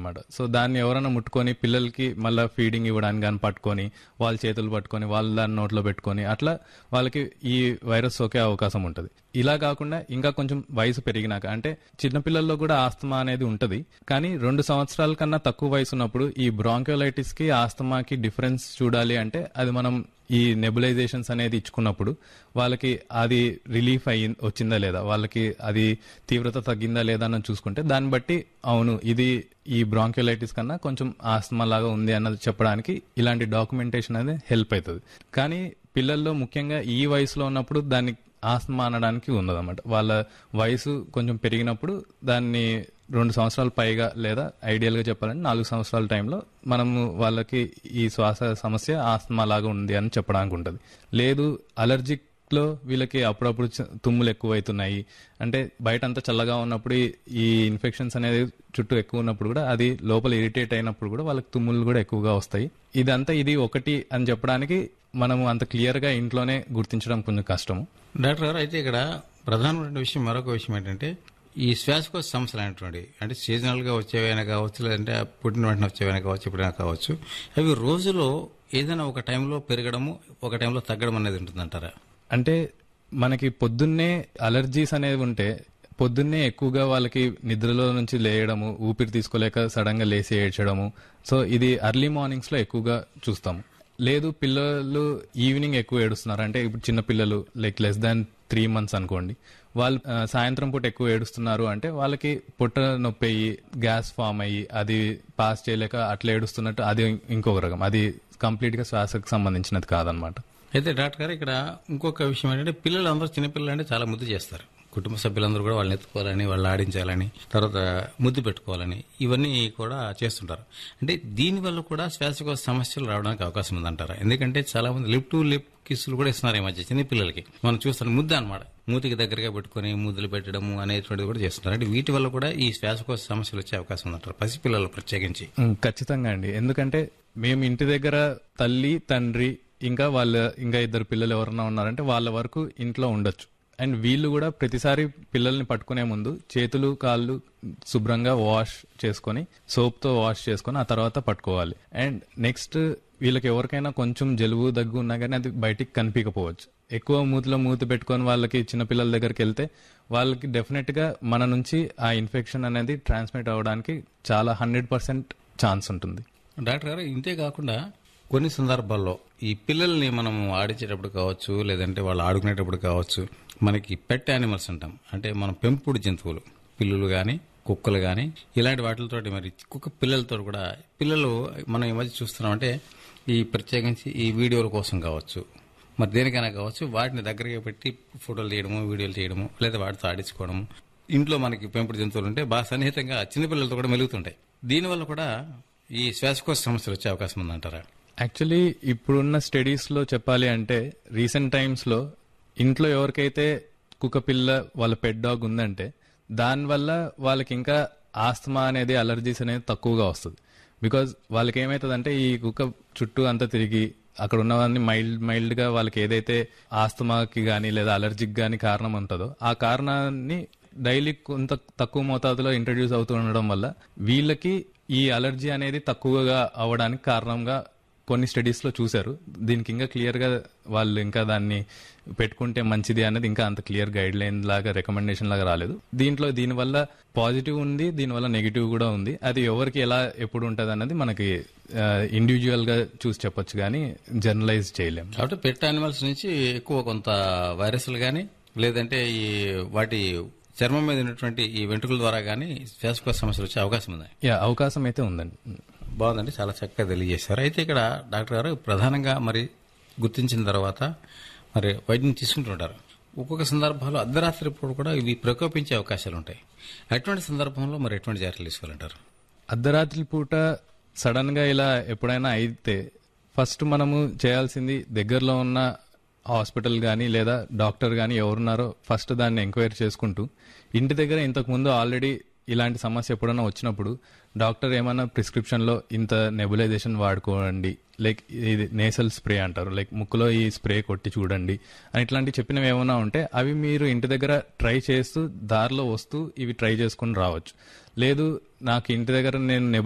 అనమాట సో దాన్ని ఎవరైనా ముట్టుకొని పిల్లలకి మళ్ళీ ఫీడింగ్ ఇవ్వడానికి కానీ పట్టుకొని వాళ్ళ చేతులు పట్టుకొని వాళ్ళ దాన్ని నోట్లో పెట్టుకొని అట్లా వాళ్ళకి ఈ వైరస్ సోకే అవకాశం ఉంటుంది ఇలా కాకుండా ఇంకా కొంచెం వయసు పెరిగినాక అంటే చిన్నపిల్లల్లో కూడా ఆస్తమా అనేది ఉంటది కానీ రెండు సంవత్సరాల కన్నా తక్కువ వయసు ఉన్నప్పుడు ఈ బ్రాంక్యోలైటిస్ కి ఆస్తమాకి డిఫరెన్స్ చూడాలి అంటే అది మనం ఈ నెబులైజేషన్స్ అనేది ఇచ్చుకున్నప్పుడు వాళ్ళకి అది రిలీఫ్ అయ్యి వచ్చిందా లేదా వాళ్ళకి అది తీవ్రత తగ్గిందా లేదా అని చూసుకుంటే దాన్ని బట్టి అవును ఇది ఈ బ్రాంక్యోలైటిస్ కన్నా కొంచెం ఆస్తమా లాగా ఉంది అన్నది చెప్పడానికి ఇలాంటి డాక్యుమెంటేషన్ అనేది హెల్ప్ అవుతుంది కానీ పిల్లల్లో ముఖ్యంగా ఈ వయసులో ఉన్నప్పుడు దాన్ని ఆస్తమా అనడానికి ఉన్నదన్నమాట వాళ్ళ వయసు కొంచెం పెరిగినప్పుడు దాన్ని రెండు సంవత్సరాల పైగా లేదా ఐడియల్ గా చెప్పాలంటే నాలుగు సంవత్సరాల టైంలో మనము వాళ్ళకి ఈ శ్వాస సమస్య ఆస్తమా లాగా ఉంది అని చెప్పడానికి ఉంటుంది లేదు అలర్జిక్ లో వీళ్ళకి అప్పుడప్పుడు చ- తుమ్ములు ఎక్కువ అవుతున్నాయి అంటే బయట అంతా చల్లగా ఉన్నప్పుడు ఈ- ఈ ఇన్ఫెక్షన్స్ అనేది చుట్టూ ఎక్కువ ఉన్నప్పుడు కూడా అది లోపల ఇరిటేట్ అయినప్పుడు కూడా వాళ్ళకి తుమ్ములు కూడా ఎక్కువగా వస్తాయి ఇదంతా ఇది ఒకటి అని చెప్పడానికి మనము అంత క్లియర్ గా ఇంట్లోనే గుర్తించడం కొంచెం కష్టము డాక్టర్ గారు అయితే ఇక్కడ ప్రధానమైన విషయం మరొక విషయం ఏంటంటే ఈ శ్వాసకోశ సమస్యలు అనేటువంటి అంటే సీజనల్ గా వచ్చేవైనా కావచ్చు లేదంటే పుట్టిన వెంటనే వచ్చేవైనా కావచ్చు ఎప్పుడైనా కావచ్చు అవి రోజులో ఏదైనా ఒక టైంలో పెరగడము ఒక టైంలో తగ్గడం అనేది ఉంటుందంటారా అంటే మనకి పొద్దున్నే అలర్జీస్ అనేవి ఉంటే పొద్దున్నే ఎక్కువగా వాళ్ళకి నిద్రలో నుంచి లేయడము ఊపిరి తీసుకోలేక సడన్ గా లేచి ఏడ్చడము సో ఇది ఎర్లీ మార్నింగ్స్ లో ఎక్కువగా చూస్తాము లేదు పిల్లలు ఈవినింగ్ ఎక్కువ ఏడుస్తున్నారు అంటే ఇప్పుడు చిన్న పిల్లలు like less than three months అనుకోండి వాళ్ళు ఆ, సాయంత్రం పూట ఎక్కువ ఏడుస్తున్నారు అంటే వాళ్ళకి పొట్ట నొప్పి అయ్యి గ్యాస్ ఫామ్ అయ్యి అది పాస్ చేయలేక అట్లా ఏడుస్తున్నట్టు అది ఇంకొక రకం అది కంప్లీట్ గా శ్వాసకు సంబంధించినది కాదనమాట అయితే డాక్టర్ గారు ఇక్కడ ఇంకొక విషయం ఏంటంటే పిల్లలు అందరూ చిన్నపిల్లలు అంటే చాలా ముద్దు చేస్తారు కుటుంబ సభ్యులందరూ కూడా వాళ్ళని ఎత్తుకోవాలని వాళ్ళు ఆడించాలని తర్వాత ముద్దు పెట్టుకోవాలని ఇవన్నీ కూడా చేస్తుంటారు అంటే దీనివల్ల కూడా శ్వాసకోశ సమస్యలు రావడానికి అవకాశం ఉందంటారా ఎందుకంటే చాలా మంది లిప్ టు లిప్ కిస్సులు కూడా ఇస్తున్నారు ఈ మధ్య చిన్న పిల్లలకి మనం చూస్తాం ముద్ద అనమాట మూతికి దగ్గరగా పెట్టుకుని ముద్దులు పెట్టడము అనేటువంటిది కూడా చేస్తున్నారు అంటే వీటి వల్ల కూడా ఈ శ్వాసకోశ సమస్యలు వచ్చే అవకాశం ఉందంటారు పసిపిల్లలు ప్రత్యేకించి ఉమ్, ఖచ్చితంగా అండి ఎందుకంటే మేము ఇంటి దగ్గర తల్లి తండ్రి ఇంకా వాళ్ళ ఇంకా ఇద్దరు పిల్లలు ఎవరన్నా ఉన్నారంటే వాళ్ళ వరకు ఇంట్లో ఉండొచ్చు అండ్ వీళ్ళు కూడా ప్రతిసారి పిల్లల్ని పట్టుకునే ముందు చేతులు కాళ్ళు శుభ్రంగా వాష్ చేసుకొని soap తో వాష్ చేసుకొని ఆ తర్వాత పట్టుకోవాలి అండ్ నెక్స్ట్ వీళ్ళకి ఎవరికైనా కొంచెం జలుబు దగ్గు ఉన్నా కానీ అది బయటికి కనిపించకపోవచ్చు ఎక్కువ మూతిలో మూతి పెట్టుకొని వాళ్ళకి చిన్నపిల్లల దగ్గరికి వెళ్తే వాళ్ళకి డెఫినెట్ గా మన నుంచి ఆ ఇన్ఫెక్షన్ అనేది ట్రాన్స్మిట్ అవ్వడానికి చాలా హండ్రెడ్ పర్సెంట్ ఛాన్స్ ఉంటుంది డాక్టర్ గారు ఇంతే కాకుండా కొన్ని సందర్భాల్లో ఈ పిల్లల్ని మనం ఆడించేటప్పుడు కావచ్చు లేదంటే వాళ్ళు ఆడుకునేటప్పుడు కావచ్చు మనకి పెట్ యానిమల్స్ అంటాం అంటే మనం పెంపుడు జంతువులు పిల్లులు గాని కుక్కలు గాని ఇలాంటి వాటితో మరి కుక్క పిల్లలతో కూడా పిల్లలు మనం ఈ మధ్య చూస్తున్నామంటే ఈ ప్రత్యేకించి ఈ వీడియోల కోసం కావచ్చు మరి దేనికైనా కావచ్చు వాటిని దగ్గరగా పెట్టి ఫోటోలు తీయడము వీడియోలు తీయడము లేదా వాటితో ఆడించుకోవడము ఇంట్లో మనకి పెంపుడు జంతువులు ఉంటే బాగా సన్నిహితంగా చిన్నపిల్లలతో కూడా మెలుగుతుంటాయి దీనివల్ల కూడా ఈ శ్వాసకోశ సమస్యలు వచ్చే అవకాశం ఉందంటారా యాక్చువల్లీ ఇప్పుడున్న స్టడీస్ లో చెప్పాలి అంటే రీసెంట్ టైమ్స్ లో ఇంట్లో ఎవరికైతే కుక్క పిల్ల వాళ్ళ పెట్ డాగ్ ఉందంటే దానివల్ల వాళ్ళకి ఇంకా ఆస్తమా అనేది అలర్జీస్ అనేది తక్కువగా వస్తుంది బికాజ్ వాళ్ళకి ఏమవుతుందంటే ఈ కుక్క చుట్టూ అంతా తిరిగి అక్కడ ఉన్నవన్నీ మైల్డ్ మైల్డ్ గా వాళ్ళకి ఏదైతే ఆస్తమాకి గానీ లేదా అలర్జిక్ గానీ కారణం ఉంటుందో ఆ కారణాన్ని డైలీ కొంత తక్కువ మోతాదులో ఇంట్రడ్యూస్ అవుతూ ఉండడం వల్ల వీళ్ళకి ఈ అలర్జీ అనేది తక్కువగా అవ్వడానికి కారణంగా కొన్ని స్టడీస్ లో చూశారు దీనికి ఇంకా క్లియర్ గా వాళ్ళు ఇంకా దాన్ని పెట్టుకుంటే మంచిది అనేది ఇంకా అంత క్లియర్ గైడ్ లైన్ లాగా రికమెండేషన్ లాగా రాలేదు దీంట్లో దీనివల్ల పాజిటివ్ ఉంది దీనివల్ల నెగిటివ్ కూడా ఉంది అది ఎవరికి ఎలా ఎప్పుడు ఉంటది అన్నది మనకి ఇండివిజువల్ గా చూసి చెప్పొచ్చు కానీ జనరలైజ్ చేయలేం కాబట్టి పెట్ యానిమల్స్ నుంచి ఎక్కువ కొంత వైరస్లు గాని లేదంటే ఈ వాటి చర్మం మీద ఉన్నటువంటి ఈ వెంట్రుకల ద్వారా గానీ శ్వాసకోశ సమస్యలు వచ్చే అవకాశం ఉంది యా అవకాశం అయితే ఉందండి బాగుందండి చాలా చక్కగా తెలియజేశారు అయితే ఇక్కడ డాక్టర్ గారు ప్రధానంగా మరి గుర్తించిన తర్వాత మరి వైద్యం తీసుకుంటుంటారు ఒక్కొక్క సందర్భాల్లో అర్ధరాత్రి పూట కూడా ఇవి ప్రకోపించే అవకాశాలు ఉంటాయి అటువంటి సందర్భంలో మరి ఎటువంటి జాగ్రత్తలు తీసుకోవాలంటారు అర్ధరాత్రి పూట సడన్ గా ఇలా ఎప్పుడైనా అయితే ఫస్ట్ మనము చేయాల్సింది దగ్గరలో ఉన్న హాస్పిటల్ కానీ లేదా డాక్టర్ కానీ ఎవరున్నారో ఫస్ట్ దాన్ని ఎంక్వైరీ చేసుకుంటూ ఇంటి దగ్గర ఇంతకు ముందు ఆల్రెడీ ఇలాంటి సమస్య ఎప్పుడైనా వచ్చినప్పుడు డాక్టర్ ఏమైనా ప్రిస్క్రిప్షన్ లో ఇంత నెబులైజేషన్ వాడుకోండి లైక్ ఇది నేసల్ స్ప్రే అంటారు లైక్ ముక్కులో ఈ స్ప్రే కొట్టి చూడండి అని ఇట్లాంటి చెప్పినవి ఏమైనా ఉంటే అవి మీరు ఇంటి దగ్గర ట్రై చేస్తూ దారిలో వస్తూ ఇవి ట్రై చేసుకుని రావచ్చు లేదు నాకు ఇంటి దగ్గర నేను